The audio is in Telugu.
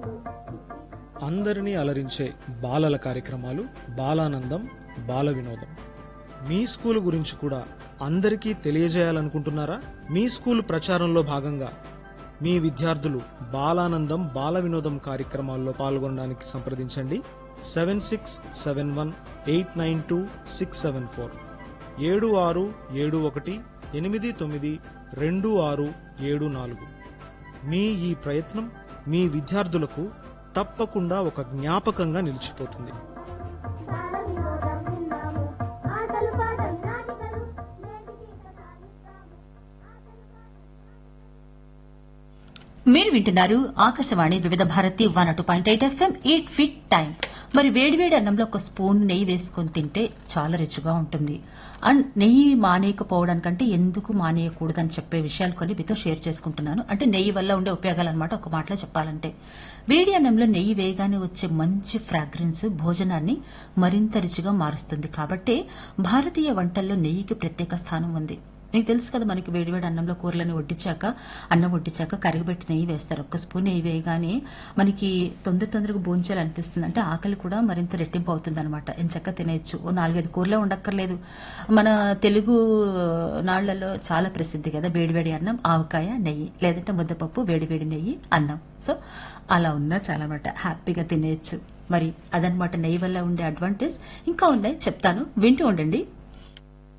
అందరినీ అలరించే బాలల కార్యక్రమాలు బాలానందం బాల వినోదం మీ స్కూల్ గురించి కూడా అందరికీ తెలియజేయాలనుకుంటున్నారా మీ స్కూల్ ప్రచారంలో భాగంగా మీ విద్యార్థులు బాలానందం బాల వినోదం కార్యక్రమాల్లో పాల్గొనడానికి సంప్రదించండి seven six seven one eight nine two six seven four ఏడు ఆరు ఏడు ఒకటి ఎనిమిది తొమ్మిది రెండు ఆరు ఏడు నాలుగు మీ ఈ ప్రయత్నం మీ విద్యార్థులకు తప్పకుండా ఒక జ్ఞాపకంగా నిలిచిపోతుంది బాల వినోదం విన్నాము ఆటలు పాటలు నాటికలు నేటికి సాగిస్తాము మీరు వింటున్నారు Akashvani Vividh Bharati one two point eight F M eight fit time మరి వేడివేడి అన్నంలో ఒక స్పూన్ నెయ్యి వేసుకొని తింటే చాలా రుచిగా ఉంటుంది అండ్ నెయ్యి మానేయకపోవడానికంటే ఎందుకు మానేయకూడదని చెప్పే విషయాలు కొన్ని మీతో షేర్ చేసుకుంటున్నాను అంటే నెయ్యి వల్ల ఉండే ఉపయోగాలు అనమాట ఒక మాటలో చెప్పాలంటే వేడి అన్నంలో నెయ్యి వేయగానే వచ్చే మంచి ఫ్రాగ్రెన్స్ భోజనాన్ని మరింత రుచిగా మారుస్తుంది కాబట్టే భారతీయ వంటల్లో నెయ్యికి ప్రత్యేక స్థానం ఉంది నీకు తెలుసు కదా మనకి వేడివేడి అన్నంలో కూరలను వడ్డించాక అన్నం వడ్డించాక కరిగిపెట్టి నెయ్యి వేస్తారు ఒక్క స్పూన్ నెయ్యి వేయగానే మనకి తొందర తొందరగా భోంచాలనిపిస్తుంది అంటే ఆకలి కూడా మరింత రెట్టింపు అవుతుంది అనమాట ఎంచక్క తినేయచ్చు ఓ నాలుగైదు కూరలే ఉండక్కర్లేదు మన తెలుగు నాళ్లలో చాలా ప్రసిద్ధి కదా వేడివేడి అన్నం ఆవకాయ నెయ్యి లేదంటే ముద్దపప్పు వేడివేడి నెయ్యి అన్నం సో అలా ఉన్నా చాలా మాట హ్యాపీగా తినేయచ్చు మరి అదనమాట నెయ్యి వల్ల ఉండే అడ్వాంటేజ్ ఇంకా ఉన్నాయి చెప్తాను వింటూ ఉండండి